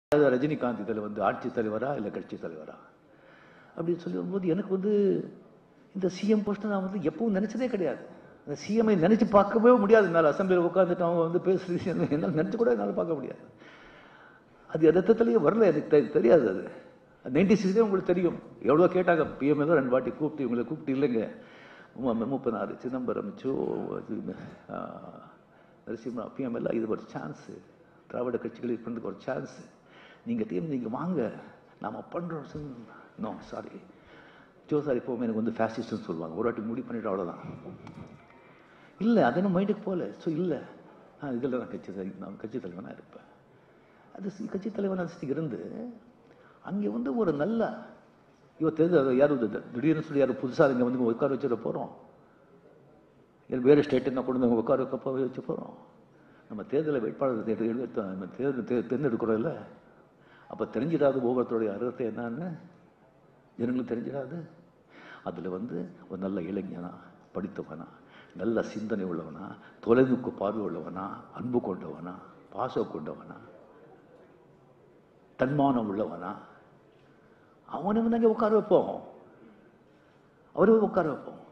ரஜினிகாந்த் இதில் வந்து ஆட்சி தலைவரா இல்லை கட்சி தலைவரா அப்படின்னு சொல்லி வரும்போது எனக்கு வந்து இந்த சிஎம் போஸ்ட்டை நான் வந்து எப்பவும் நினைச்சதே கிடையாது அந்த சிஎம்ஐ நினைச்சு பார்க்கவே முடியாது என்னால் அசம்பிளியில் உட்காந்துட்டு அவங்க வந்து பேசுறது என்னால் நினைச்சு கூட என்னால் பார்க்க முடியாது அது ரத்தத்திலேயே வரல எனக்கு தெ- தெரியாது அது நைன்டி சிக்ஸ்லேயே உங்களுக்கு தெரியும் எவ்வளோ கேட்டாங்க பிஎம்எல் ரெண்டு வாட்டி கூப்பிட்டு இவங்களை கூப்பிட்டு இல்லைங்க மு- முப்பனாறு சிதம்பரம் சோ இது, ஆ, நரசிம்மரா பிஎம்எல் இது ஒரு சான்ஸு திராவிட கட்சிகள் இது பண்ணுறதுக்கு ஒரு சான்ஸு நீங்கள் டீம் நீங்கள் வாங்க நாம பண்ணுறோம் நோ சாரி ஜோ சார் எப்போவுமே எனக்கு வந்து ஃபேசிஸ்ட்னு சொல்லுவாங்க ஒரு வாட்டி முடி பண்ணிட்டு அவ்வளோதான் இல்லை அது என்ன மைண்டுக்கு போகல ஸோ இல்லை ஆ இதில் நான் கட்சி தலை- நான் கட்சி தலைவனாக இருப்பேன் அது சி- கட்சி தலைவனாக இருந்து அங்கே வந்து ஒரு நல்ல இவ தெரிஞ்ச யாரும் இது- திடீர்னு சொல்லி யாரும் புதுசாக இங்கே வந்து உட்கார வச்சிட போகிறோம் இல்லை வேறு ஸ்டேட்டு தான் கொண்டு வந்து உட்கார வைக்க போ- வச்சு போகிறோம் நம்ம தேர்தலை வேட்பாளர் தேர்வு எடுத்து நம்ம தேர்தல் தே தேர்ந்தெடுக்கிறோம்ல அப்போ தெரிஞ்சிடாது ஒவ்வொருத்தருடைய அர்த்தத்தை என்னன்னு ஜனங்களுக்கு தெரிஞ்சிடாது அதில் வந்து ஒரு நல்ல இளைஞனா படித்தவனா நல்ல சிந்தனை உள்ளவனா தொலைநோக்கு பார்வை உள்ளவனா அன்பு கொண்டவனா பாசம் கொண்டவனா தன்மானம் உள்ளவனா அவனை வந்து அங்கே உட்கார வைப்போம் அவரை உட்கார வைப்போம்